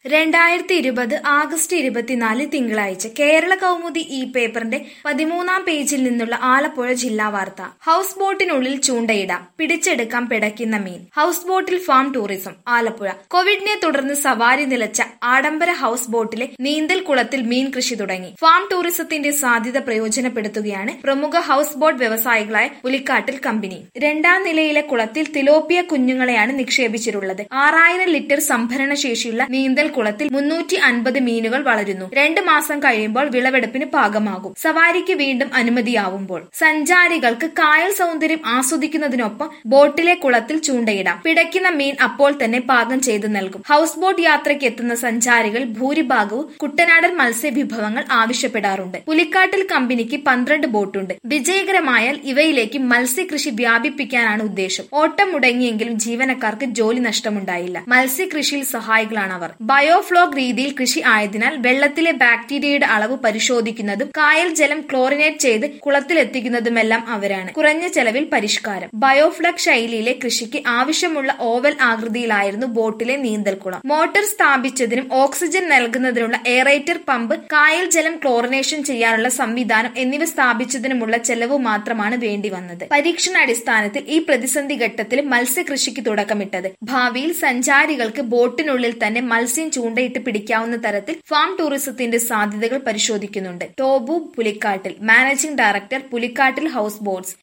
രണ്ടായിരത്തി ഇരുപത് ആഗസ്റ്റ് ഇരുപത്തിനാല് തിങ്കളാഴ്ച കേരള കൗമുദി ഈ പേപ്പറിന്റെ പതിമൂന്നാം പേജിൽ നിന്നുള്ള ആലപ്പുഴ ജില്ലാ വാർത്ത ഹൗസ് ബോട്ടിനുള്ളിൽ ചൂണ്ടയിടാം പിടിച്ചെടുക്കാം പിടയ്ക്കുന്ന മീൻ ഹൗസ് ബോട്ടിൽ ഫാം ടൂറിസം ആലപ്പുഴ കോവിഡിനെ തുടർന്ന് സവാരി നിലച്ച ആഡംബര ഹൗസ് ബോട്ടിലെ നീന്തൽ കുളത്തിൽ മീൻ കൃഷി തുടങ്ങി ഫാം ടൂറിസത്തിന്റെ സാധ്യത പ്രയോജനപ്പെടുത്തുകയാണ് പ്രമുഖ ഹൗസ് ബോട്ട് വ്യവസായികളായ പുലിക്കാട്ടിൽ കമ്പനി രണ്ടാം നിലയിലെ കുളത്തിൽ തിലോപ്പിയ കുഞ്ഞുങ്ങളെയാണ് നിക്ഷേപിച്ചിട്ടുള്ളത് ആറായിരം ലിറ്റർ സംഭരണ ശേഷിയുള്ള നീന്തൽ കുളത്തിൽ മുന്നൂറ്റി അൻപത് മീനുകൾ വളരുന്നു രണ്ട് മാസം കഴിയുമ്പോൾ വിളവെടുപ്പിന് പാകമാകും സവാരിക്ക് വീണ്ടും അനുമതിയാവുമ്പോൾ സഞ്ചാരികൾക്ക് കായൽ സൗന്ദര്യം ആസ്വദിക്കുന്നതിനൊപ്പം ബോട്ടിലെ കുളത്തിൽ ചൂണ്ടയിടാം പിടയ്ക്കുന്ന മീൻ അപ്പോൾ തന്നെ പാകം ചെയ്തു നൽകും ഹൗസ് ബോട്ട് യാത്രയ്ക്ക് എത്തുന്ന സഞ്ചാരികൾ ഭൂരിഭാഗവും കുട്ടനാടൻ മത്സ്യവിഭവങ്ങൾ ആവശ്യപ്പെടാറുണ്ട് പുലിക്കാട്ടിൽ കമ്പനിക്ക് പന്ത്രണ്ട് ബോട്ടുണ്ട് വിജയകരമായാൽ ഇവയിലേക്ക് മത്സ്യകൃഷി വ്യാപിപ്പിക്കാനാണ് ഉദ്ദേശം ഓട്ടം മുടങ്ങിയെങ്കിലും ജീവനക്കാർക്ക് ജോലി നഷ്ടമുണ്ടായില്ല മത്സ്യകൃഷിയിൽ സഹായികളാണ് അവർ ബയോഫ്ലോഗ് രീതിയിൽ കൃഷി ആയതിനാൽ വെള്ളത്തിലെ ബാക്ടീരിയയുടെ അളവ് പരിശോധിക്കുന്നതും കായൽ ജലം ക്ലോറിനേറ്റ് ചെയ്ത് കുളത്തിലെത്തിക്കുന്നതുമെല്ലാം അവരാണ് കുറഞ്ഞ ചെലവിൽ പരിഷ്കാരം ബയോഫ്ലഗ് ശൈലിയിലെ കൃഷിക്ക് ആവശ്യമുള്ള ഓവൽ ആകൃതിയിലായിരുന്നു ബോട്ടിലെ നീന്തൽക്കുളം മോട്ടോർ സ്ഥാപിച്ചതിനും ഓക്സിജൻ നൽകുന്നതിനുള്ള എയറേറ്റർ പമ്പ് കായൽ ജലം ക്ലോറിനേഷൻ ചെയ്യാനുള്ള സംവിധാനം എന്നിവ സ്ഥാപിച്ചതിനുമുള്ള ചെലവ് മാത്രമാണ് വേണ്ടി വന്നത് പരീക്ഷണാടിസ്ഥാനത്തിൽ ഈ പ്രതിസന്ധി ഘട്ടത്തിൽ മത്സ്യകൃഷിക്ക് തുടക്കമിട്ടത് ഭാവിയിൽ സഞ്ചാരികൾക്ക് ബോട്ടിനുള്ളിൽ തന്നെ മത്സ്യം ചൂണ്ടയിട്ട് പിടിക്കാവുന്ന തരത്തിൽ ഫാം ടൂറിസത്തിന്റെ സാധ്യതകൾ പരിശോധിക്കുന്നുണ്ട് Tobu Pulikkattil managing director Pulikkattil house boats